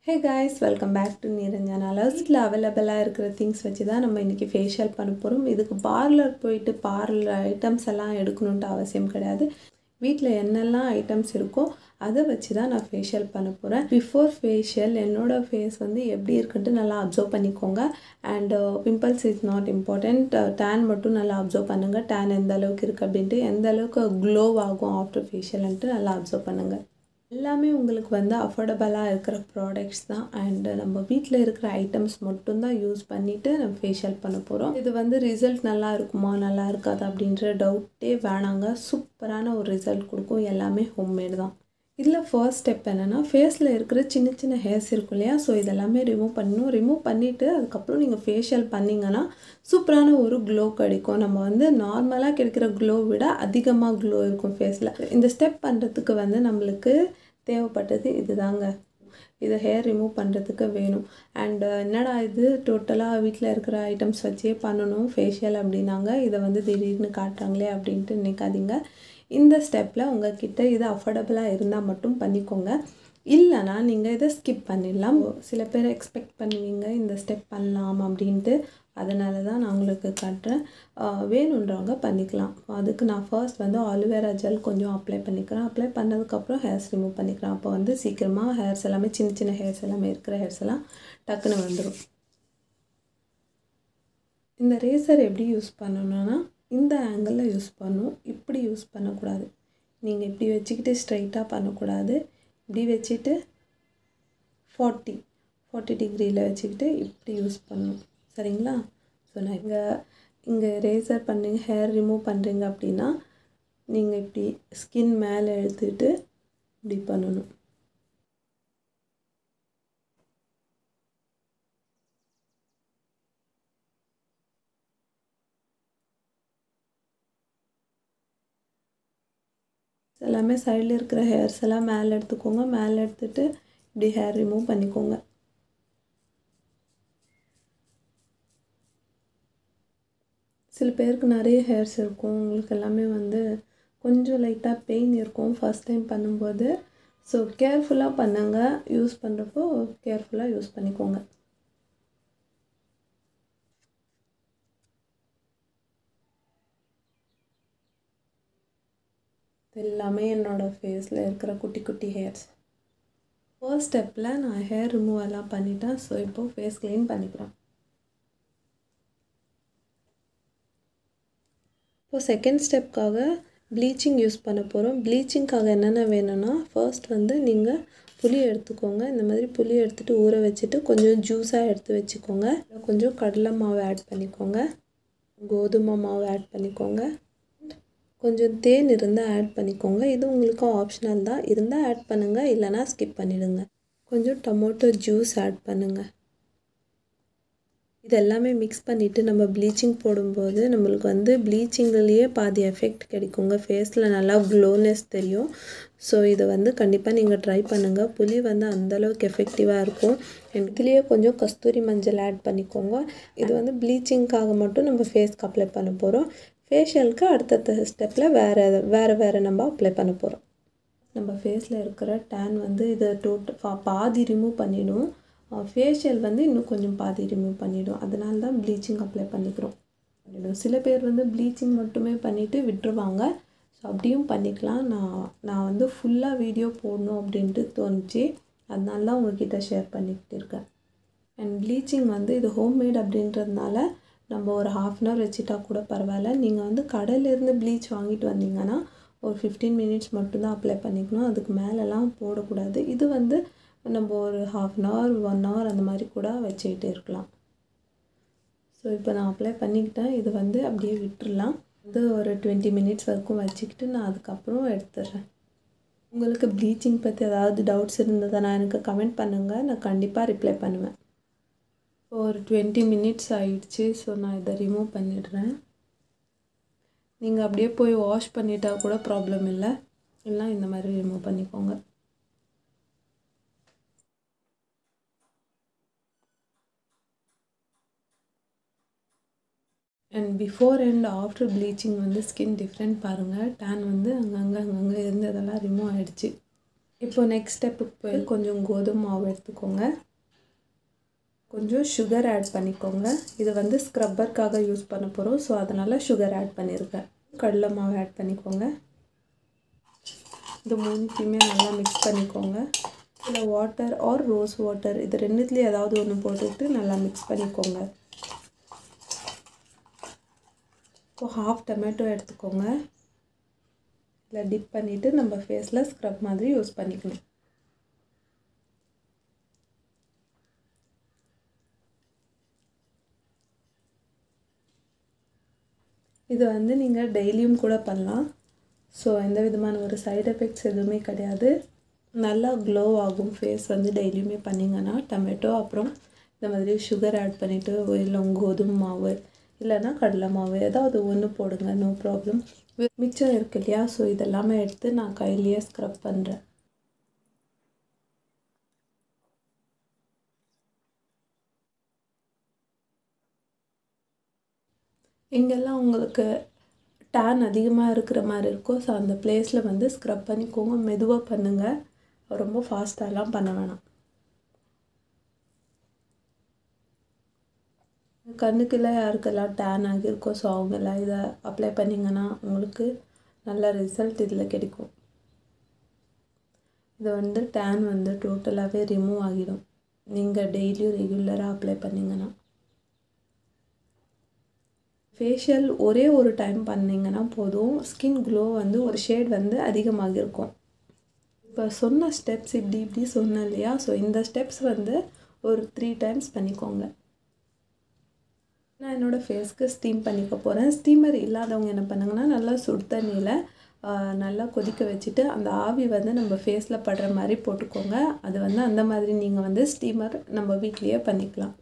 hey guys welcome back to Niranjana லவ்ஸில் அவைலபிளாக இருக்கிற திங்ஸ் வச்சு தான் நம்ம இன்றைக்கி ஃபேஷியல் பண்ண போகிறோம் இதுக்கு பார்லர் போயிட்டு பார்லர் ஐட்டம்ஸ் எல்லாம் எடுக்கணுன்ட்டு அவசியம் கிடையாது வீட்டில் என்னெல்லாம் ஐட்டம்ஸ் இருக்கோ அதை வச்சு தான் நான் ஃபேஷியல் பண்ண போகிறேன் பிஃபோர் ஃபேஷியல் என்னோடய ஃபேஸ் வந்து எப்படி இருக்குன்ட்டு நல்லா அப்சர்வ் பண்ணிக்கோங்க and pimples is not important tan மட்டும் நல்லா அப்சர்வ் பண்ணுங்கள் டேன் எந்த அளவுக்கு இருக்குது அப்படின்ட்டு எந்த அளவுக்கு க்ளோ ஆகும் ஆஃப்டர் ஃபேஷியல்ன்ட்டு நல்லா அப்சர்வ் பண்ணுங்கள் எல்லாமே உங்களுக்கு வந்து அஃபோர்டபுளாக இருக்கிற ப்ராடக்ட்ஸ் தான் அண்டு நம்ம வீட்டில் இருக்கிற ஐட்டம்ஸ் மட்டும்தான் யூஸ் பண்ணிவிட்டு நம்ம ஃபேஷியல் பண்ண போகிறோம் இது வந்து ரிசல்ட் நல்லா இருக்குமா நல்லா இருக்காது அப்படின்ற டவுட்டே வேணாங்க சூப்பரான ஒரு ரிசல்ட் கொடுக்கும் எல்லாமே ஹோம்மேடு தான் இதில் ஃபர்ஸ்ட் ஸ்டெப் என்னென்னா ஃபேஸில் இருக்கிற சின்ன சின்ன ஹேர்ஸ் இருக்கும் இல்லையா ஸோ இதெல்லாமே ரிமூவ் பண்ணணும் ரிமூவ் பண்ணிவிட்டு அதுக்கப்புறம் நீங்கள் ஃபேஷியல் பண்ணிங்கன்னா சூப்பரான ஒரு க்ளோ கிடைக்கும் நம்ம வந்து நார்மலாக கிடைக்கிற க்ளோ விட அதிகமாக க்ளோ இருக்கும் ஃபேஸில் இந்த ஸ்டெப் பண்ணுறதுக்கு வந்து நம்மளுக்கு தேவைப்பட்டது இதுதாங்க இது ஹேர் ரிமூவ் பண்ணுறதுக்கு வேணும் அண்டு என்னடா இது டோட்டலாக வீட்டில் இருக்கிற ஐட்டம்ஸ் வச்சே பண்ணணும் ஃபேஷியல் அப்படின்னாங்க இதை வந்து திடீர்னு காட்டுறாங்களே அப்படின்ட்டு நினைக்காதீங்க இந்த ஸ்டெப்பில் உங்ககிட்ட இது அஃபோர்டபுளாக இருந்தால் மட்டும் பண்ணிக்கோங்க இல்லைனா நீங்கள் இதை ஸ்கிப் பண்ணிடலாம் சில பேர் எக்ஸ்பெக்ட் பண்ணுவீங்க இந்த ஸ்டெப் பண்ணலாம் அப்படின்ட்டு அதனால தான் நான் உங்களுக்கு காட்டுறேன் வேணுன்றவங்க பண்ணிக்கலாம் அதுக்கு நான் ஃபர்ஸ்ட் வந்து ஆலுவேரா ஜெல் கொஞ்சம் அப்ளை பண்ணிக்கிறேன் அப்ளை பண்ணதுக்கப்புறம் ஹேர்ஸ் ரிமூவ் பண்ணிக்கிறேன் அப்போ வந்து சீக்கிரமாக ஹேர்ஸ் எல்லாமே சின்ன சின்ன ஹேர்ஸ் எல்லாமே இருக்கிற ஹேர்ஸ் எல்லாம் டக்குன்னு வந்துடும் இந்த ரேசர் எப்படி யூஸ் பண்ணணும்னா இந்த ஆங்கிளில் யூஸ் பண்ணணும் இப்படி யூஸ் பண்ணக்கூடாது நீங்கள் இப்படி வச்சுக்கிட்டு ஸ்ட்ரைட்டாக பண்ணக்கூடாது இப்படி வச்சுட்டு ஃபார்ட்டி ஃபார்ட்டி டிகிரியில் வச்சுக்கிட்டு இப்படி யூஸ் பண்ணணும் சரிங்களா ஸோ நான் இங்கே இங்கே ரேசர் பண்ணி ஹேர் ரிமூவ் பண்ணுறீங்க அப்படின்னா நீங்கள் இப்படி ஸ்கின் மேலே எடுத்துகிட்டு இப்படி பண்ணணும் எல்லாமே சைடில் இருக்கிற ஹேர்ஸ் எல்லாம் மேலே எடுத்துக்கோங்க மேலே எடுத்துகிட்டு இப்படி ஹேர் ரிமூவ் பண்ணிக்கோங்க சில பேருக்கு நிறைய ஹேர்ஸ் இருக்கும் உங்களுக்கு எல்லாமே வந்து கொஞ்சம் லைட்டாக பெயின் இருக்கும் ஃபஸ்ட் டைம் பண்ணும்போது ஸோ கேர்ஃபுல்லாக பண்ணுங்கள் யூஸ் பண்ணுறப்போ கேர்ஃபுல்லாக யூஸ் பண்ணிக்கோங்க எல்லாமே என்னோடய ஃபேஸில் இருக்கிற குட்டி குட்டி ஹேர்ஸ் ஃபர்ஸ்ட் ஸ்டெப்பில் நான் ஹேர் ரிமூவ் எல்லாம் பண்ணிட்டேன் ஸோ இப்போது ஃபேஸ் க்ளீன் பண்ணிக்கிறேன் இப்போ செகண்ட் ஸ்டெப்க்காக ப்ளீச்சிங் யூஸ் பண்ண போகிறோம் ப்ளீச்சிங்க்காக என்னென்ன வேணும்னா ஃபர்ஸ்ட் வந்து நீங்கள் புளி எடுத்துக்கோங்க இந்த மாதிரி புளி எடுத்துகிட்டு ஊற வச்சுட்டு கொஞ்சம் ஜூஸாக எடுத்து வச்சுக்கோங்க கொஞ்சம் கடலை மாவு ஆட் பண்ணிக்கோங்க கோதுமை மாவு ஆட் பண்ணிக்கோங்க கொஞ்சம் தேன் இருந்தால் ஆட் பண்ணிக்கோங்க இது உங்களுக்கு ஆப்ஷனல் தான் இருந்தால் ஆட் பண்ணுங்கள் இல்லைனா ஸ்கிப் பண்ணிவிடுங்க கொஞ்சம் டொமேட்டோ ஜூஸ் ஆட் பண்ணுங்கள் இது எல்லாமே மிக்ஸ் பண்ணிவிட்டு நம்ம ப்ளீச்சிங் போடும்போது நம்மளுக்கு வந்து ப்ளீச்சிங்லேயே பாதி எஃபெக்ட் கிடைக்குங்க ஃபேஸில் நல்லா க்ளோனஸ் தெரியும் ஸோ இதை வந்து கண்டிப்பாக நீங்கள் ட்ரை பண்ணுங்கள் புளி வந்து அந்தளவுக்கு எஃபெக்டிவாக இருக்கும் இதுலேயே கொஞ்சம் கஸ்தூரி மஞ்சள் ஆட் பண்ணிக்கோங்க இது வந்து ப்ளீச்சிங்க்காக மட்டும் நம்ம ஃபேஸ்க்கு அப்ளை பண்ண போகிறோம் ஃபேஷியலுக்கு அடுத்தடுத்த ஸ்டெப்பில் வேறு வேறு வேறு நம்ம அப்ளை பண்ண போகிறோம் நம்ம ஃபேஸில் இருக்கிற டேன் வந்து இதை டோட்ட பாதி ரிமூவ் பண்ணிவிடும் ஃபேஷியல் வந்து இன்னும் கொஞ்சம் பாதி ரிமூவ் பண்ணிவிடும் அதனால தான் ப்ளீச்சிங் அப்ளை பண்ணிக்கிறோம் பண்ணிவிடும் சில பேர் வந்து ப்ளீச்சிங் மட்டுமே பண்ணிவிட்டு விட்டுருவாங்க ஸோ அப்படியும் பண்ணிக்கலாம் நான் நான் வந்து ஃபுல்லாக வீடியோ போடணும் அப்படின்ட்டு தோணுச்சு அதனால தான் உங்ககிட்ட ஷேர் பண்ணிக்கிட்டு இருக்கேன் அண்ட் ப்ளீச்சிங் வந்து இது ஹோம்மேட் அப்படின்றதுனால நம்ம ஒரு ஹாஃப் அன் ஹவர் வச்சுட்டா கூட பரவாயில்ல நீங்கள் வந்து கடையிலேருந்து ப்ளீச் வாங்கிட்டு வந்தீங்கன்னா ஒரு ஃபிஃப்டீன் மினிட்ஸ் மட்டும்தான் அப்ளை பண்ணிக்கணும் அதுக்கு மேலெலாம் போடக்கூடாது இது வந்து நம்ம ஒரு half an hour one hour அந்த மாதிரி கூட வச்சுக்கிட்டு இருக்கலாம் ஸோ இப்போ நான் அப்ளை பண்ணிக்கிட்டேன் இது வந்து அப்படியே விட்டுடலாம் வந்து ஒரு டுவெண்ட்டி மினிட்ஸ் வரைக்கும் வச்சுக்கிட்டு நான் அதுக்கப்புறம் எடுத்துடுறேன் உங்களுக்கு ப்ளீச்சிங் பற்றி ஏதாவது டவுட்ஸ் இருந்ததுன்னா எனக்கு கமெண்ட் பண்ணுங்கள் நான் கண்டிப்பாக ரிப்ளை பண்ணுவேன் ஒரு டுவெண்ட்டி மினிட்ஸ் ஆயிடுச்சு ஸோ நான் இதை ரிமூவ் பண்ணிடுறேன் நீங்கள் அப்படியே போய் வாஷ் பண்ணிட்டா கூட ப்ராப்ளம் இல்லை இல்லை இந்த மாதிரி ரிமூவ் பண்ணிக்கோங்க and before and after bleaching வந்து ஸ்கின் டிஃப்ரெண்ட் பாருங்கள் டேன் வந்து அங்கங்கே அங்கங்கே இருந்ததெல்லாம் ரிமூவ் ஆகிடுச்சு இப்போ நெக்ஸ்ட் ஸ்டெப்புக்கு போய் கொஞ்சம் கோதுமை மாவு எடுத்துக்கோங்க கொஞ்சம் சுகர் ஆட் பண்ணிக்கோங்க இது வந்து ஸ்க்ரப்பருக்காக யூஸ் பண்ண போகிறோம் ஸோ அதனால் சுகர் ஆட் பண்ணியிருக்கேன் கடலை மாவு ஆட் பண்ணிக்கோங்க இது மூணுத்தையுமே நல்லா மிக்ஸ் பண்ணிக்கோங்க இல்லை வாட்டர் ஆர் ரோஸ் வாட்டர் இது ரெண்டுத்துலேயும் ஏதாவது ஒன்று போட்டுட்டு நல்லா மிக்ஸ் பண்ணிக்கோங்க இப்போ ஹாஃப் டொமேட்டோ எடுத்துக்கோங்க இல்லை டிப் பண்ணிவிட்டு நம்ம ஃபேஸில் ஸ்க்ரப் மாதிரி யூஸ் பண்ணிக்கணும் இது வந்து நீங்கள் டெய்லியும் கூட பண்ணலாம் ஸோ எந்த விதமான ஒரு சைடு எஃபெக்ட்ஸ் எதுவுமே கிடையாது நல்லா க்ளோ ஆகும் ஃபேஸ் வந்து டெய்லியுமே பண்ணிங்கன்னா டொமேட்டோ அப்புறம் இந்த மாதிரி சுகர் ஆட் பண்ணிவிட்டு இல்லை கோதுமை மாவு இல்லைன்னா கடலை மாவு ஏதாவது ஒன்று போடுங்க நோ ப்ராப்ளம் மிச்சம் இருக்கு இல்லையா ஸோ இதெல்லாமே எடுத்து நான் கையிலேயே ஸ்க்ரப் பண்ணுறேன் எங்கெல்லாம் உங்களுக்கு டேன் அதிகமாக இருக்கிற மாதிரி இருக்கோ ஸோ அந்த பிளேஸில் வந்து ஸ்க்ரப் பண்ணிக்கோங்க மெதுவாக பண்ணுங்கள் ரொம்ப ஃபாஸ்ட்டாலாம் பண்ண வேணாம் கண்ணுக்கெல்லாம் யாருக்கெல்லாம் டேன் ஆகியிருக்கோ ஸோ அவங்கெல்லாம் இதை அப்ளை பண்ணிங்கன்னா உங்களுக்கு நல்ல ரிசல்ட் இதில் கிடைக்கும் இது வந்து டேன் வந்து டோட்டலாகவே ரிமூவ் ஆகிடும் நீங்கள் டெய்லியும் ரெகுலராக அப்ளை பண்ணிங்கன்னா ஃபேஷியல் ஒரே ஒரு டைம் பண்ணிங்கன்னா போதும் ஸ்கின் க்ளோ வந்து ஒரு ஷேட் வந்து அதிகமாக இருக்கும் இப்போ சொன்ன ஸ்டெப்ஸ் இப்படி இப்படி சொன்னேன் இல்லையா ஸோ இந்த ஸ்டெப்ஸ் வந்து ஒரு த்ரீ டைம்ஸ் பண்ணிக்கோங்க நான் என்னோடய ஃபேஸ்க்கு ஸ்டீம் பண்ணிக்க போகிறேன் ஸ்டீமர் இல்லாதவங்க என்ன பண்ணுங்கன்னா நல்லா சுடு தண்ணியில் நல்லா கொதிக்க வச்சுட்டு அந்த ஆவி வந்து நம்ம ஃபேஸில் படுற மாதிரி போட்டுக்கோங்க அது வந்து அந்த மாதிரி நீங்கள் வந்து ஸ்டீமர் நம்ம வீட்லேயே பண்ணிக்கலாம்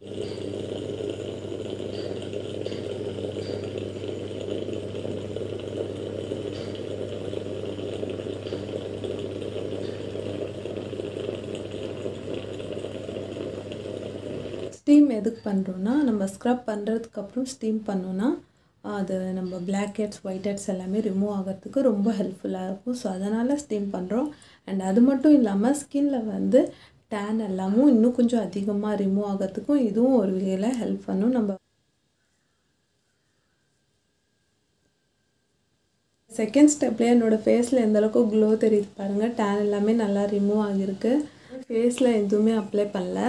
ஸ்டீம் எதுக்கு பண்ணுறோன்னா நம்ம ஸ்க்ரப் பண்ணுறதுக்கப்புறம் ஸ்டீம் பண்ணோன்னா அது நம்ம பிளாக் ஹெட்ஸ் ஒயிட் ஹெட்ஸ் எல்லாமே ரிமூவ் ஆகிறதுக்கு ரொம்ப ஹெல்ப்ஃபுல்லாக இருக்கும் ஸோ அதனால் ஸ்டீம் பண்ணுறோம் அண்ட் அது மட்டும் இல்லாமல் ஸ்கின்ல வந்து டேன் எல்லாமும் இன்னும் கொஞ்சம் அதிகமாக ரிமூவ் ஆகிறதுக்கும் இதுவும் ஒரு வகையில் ஹெல்ப் பண்ணும் நம்ம செகண்ட் ஸ்டெப்லேயே என்னோடய ஃபேஸில் எந்தளவுக்கு க்ளோ தெரியுது பாருங்கள் டேன் எல்லாமே நல்லா ரிமூவ் ஆகியிருக்கு ஃபேஸில் எதுவுமே அப்ளை பண்ணல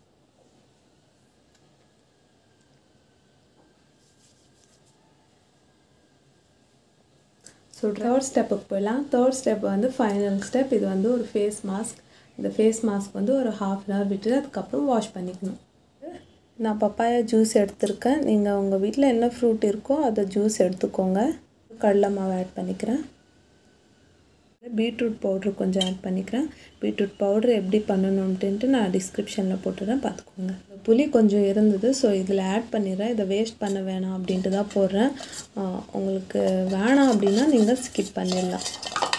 ஸோ தேர்ட் ஸ்டெப்புக்கு போயிடலாம் தேர்ட் ஸ்டெப் வந்து ஃபைனல் ஸ்டெப் இது வந்து ஒரு ஃபேஸ் மாஸ்க் இந்த ஃபேஸ் மாஸ்க் வந்து ஒரு ஹாஃப் அன் ஹவர் விட்டுட்டு அதுக்கப்புறம் வாஷ் பண்ணிக்கணும் நான் பப்பாயா ஜூஸ் எடுத்திருக்கேன் நீங்கள் உங்கள் வீட்டில் என்ன ஃப்ரூட் இருக்கோ அதை ஜூஸ் எடுத்துக்கோங்க கடலை மாவு ஆட் பண்ணிக்கிறேன் பீட்ரூட் பவுட்ரு கொஞ்சம் ஆட் பண்ணிக்கிறேன் பீட்ரூட் பவுட்ரு எப்படி பண்ணணும்ன்ட்டு நான் டிஸ்கிரிப்ஷனில் போட்டுறேன் பார்த்துக்கோங்க புளி கொஞ்சம் இருந்தது ஸோ இதில் ஆட் பண்ணிடுறேன் இதை வேஸ்ட் பண்ண வேணாம் அப்படின்ட்டு தான் போடுறேன் உங்களுக்கு வேணாம் அப்படின்னா நீங்கள் ஸ்கிப் பண்ணிடலாம்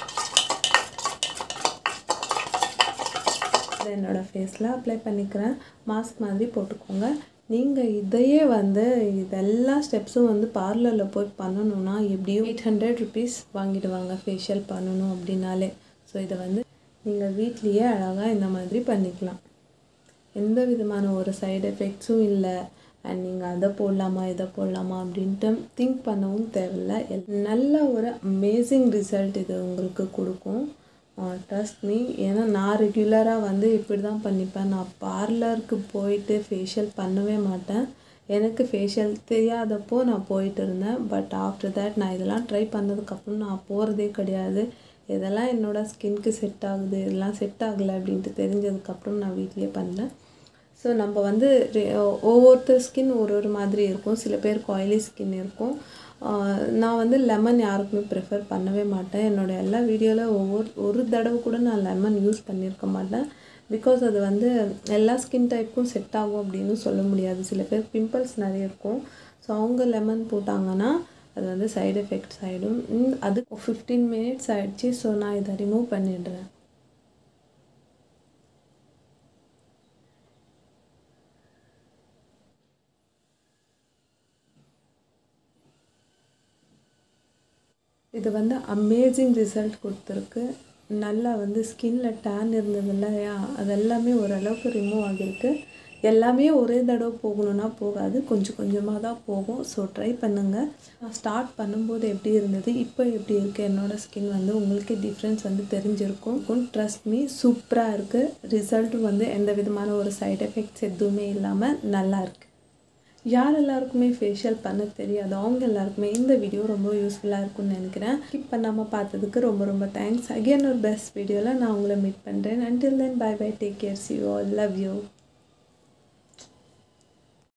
இதை என்னோடய ஃபேஸில் அப்ளை பண்ணிக்கிறேன் மாஸ்க் மாதிரி போட்டுக்கோங்க நீங்கள் இதையே வந்து இதெல்லா ஸ்டெப்ஸும் வந்து பார்லரில் போய் பண்ணணுன்னா எப்படியும் எயிட் ஹண்ட்ரட் ருபீஸ் வாங்கிடுவாங்க ஃபேஷியல் பண்ணணும் அப்படின்னாலே ஸோ இதை வந்து நீங்கள் வீட்லேயே அழகாக இந்த மாதிரி பண்ணிக்கலாம் எந்த விதமான ஒரு சைடு எஃபெக்ட்ஸும் இல்லை அண்ட் நீங்கள் அதை போடலாமா இதை போடலாமா அப்படின்ட்டு திங்க் பண்ணவும் தேவையில்ல நல்ல ஒரு அமேசிங் ரிசல்ட் இது உங்களுக்கு கொடுக்கும் ட்ரஸ்ட் மீ ஏன்னா நான் ரெகுலராக வந்து இப்படி தான் பண்ணிப்பேன் நான் பார்லருக்கு போயிட்டு ஃபேஷியல் பண்ணவே மாட்டேன் எனக்கு ஃபேஷியல் தெரியாதப்போ நான் போயிட்டு இருந்தேன் பட் ஆஃப்டர் தேட் நான் இதெல்லாம் ட்ரை பண்ணதுக்கப்புறம் நான் போகிறதே கிடையாது இதெல்லாம் என்னோடய ஸ்கின்க்கு செட் ஆகுது இதெல்லாம் செட் ஆகலை அப்படின்ட்டு தெரிஞ்சதுக்கப்புறம் நான் வீட்லேயே பண்ணேன் ஸோ நம்ம வந்து ஒவ்வொருத்தர் ஸ்கின் ஒரு ஒரு மாதிரி இருக்கும் சில பேருக்கு ஆயிலி ஸ்கின் இருக்கும் நான் வந்து லெமன் யாருக்குமே ப்ரிஃபர் பண்ணவே மாட்டேன் என்னோடய எல்லா வீடியோவில் ஒவ்வொரு ஒரு தடவை கூட நான் லெமன் யூஸ் பண்ணியிருக்க மாட்டேன் பிகாஸ் அது வந்து எல்லா ஸ்கின் டைப்புக்கும் செட் ஆகும் அப்படின்னு சொல்ல முடியாது சில பேர் பிம்பிள்ஸ் நிறைய இருக்கும் ஸோ அவங்க லெமன் போட்டாங்கன்னா அது வந்து சைடு எஃபெக்ட்ஸ் ஆகிடும் அது ஃபிஃப்டீன் மினிட்ஸ் ஆகிடுச்சு ஸோ நான் இதை ரிமூவ் பண்ணிடுறேன் இது வந்து அமேசிங் ரிசல்ட் கொடுத்துருக்கு நல்லா வந்து ஸ்கின்ல டேன் இருந்தது இல்லையா அது எல்லாமே ஓரளவுக்கு ரிமூவ் ஆகியிருக்கு எல்லாமே ஒரே தடவை போகணுன்னா போகாது கொஞ்சம் கொஞ்சமாக தான் போகும் ஸோ ட்ரை பண்ணுங்கள் நான் ஸ்டார்ட் பண்ணும்போது எப்படி இருந்தது இப்போ எப்படி இருக்குது என்னோடய ஸ்கின் வந்து உங்களுக்கு டிஃப்ரென்ஸ் வந்து தெரிஞ்சிருக்கும் ட்ரஸ்ட் மீ சூப்பராக இருக்குது ரிசல்ட் வந்து எந்த விதமான ஒரு சைடு எஃபெக்ட்ஸ் எதுவுமே இல்லாமல் நல்லா இருக்குது யார் எல்லாருக்குமே ஃபேஷியல் பண்ண தெரியாது அவங்க எல்லாருக்குமே இந்த வீடியோ ரொம்ப யூஸ்ஃபுல்லாக இருக்கும்னு நினைக்கிறேன் ஸ்கிப் பண்ணாமல் பார்த்ததுக்கு ரொம்ப ரொம்ப தேங்க்ஸ் அகைன் ஒரு பெஸ்ட் வீடியோவில் நான் உங்களை மீட் பண்ணுறேன் until then bye bye take care see you all love you